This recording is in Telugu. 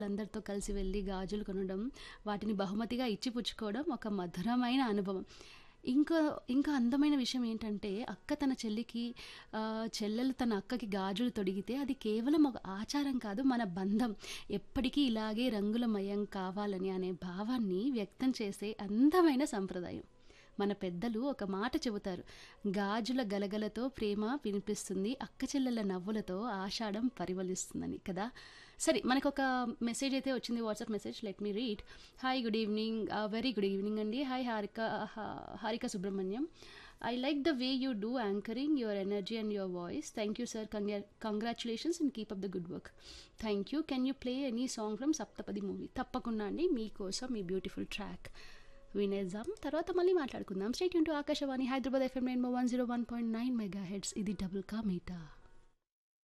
అందరితో కలిసి వెళ్ళి గాజులు కొనడం, వాటిని బహుమతిగా ఇచ్చిపుచ్చుకోవడం ఒక మధురమైన అనుభవం. ఇంకా ఇంకా అందమైన విషయం ఏంటంటే, అక్క తన చెల్లికి ఆహ్, చెల్లెలు తన అక్కకి గాజులు తొడిగితే అది కేవలం ఒక ఆచారం కాదు, మన బంధం. ఎప్పటికీ ఇలాగే రంగులమయం కావాలని అనే భావాన్ని వ్యక్తం చేసే అందమైన సంప్రదాయం. మన పెద్దలు ఒక మాట చెబుతారు. గాజుల గలగలతో ప్రేమ వినిపిస్తుంది, అక్క చెల్లెళ్ళ నవ్వులతో ఆషాఢం పరిమళిస్తుందని కదా! సరే మనకొక మెసేజ్ అయితే వచ్చింది WhatsApp message let me read. Hi good evening ah, very good evening అండి. హాయ్ హారిక హ Harika Subrahmanyam. I like the way you do anchoring, your energy and your voice. Thank you sir. Congra congratulations and keep up the good work. Thank you. Can you play any song from Saptapadi movie? తప్పకుండా అండి. మీకోసం మీ బ్యూటిఫుల్ ట్రాక్ వినేద్దాం. తర్వాత మళ్ళీ మాట్లాడుకుందాం. Stay tune to Akashvani Hyderabad FM rainbow 101.9 megahertz. ఇది డబుల్ కా మీటా.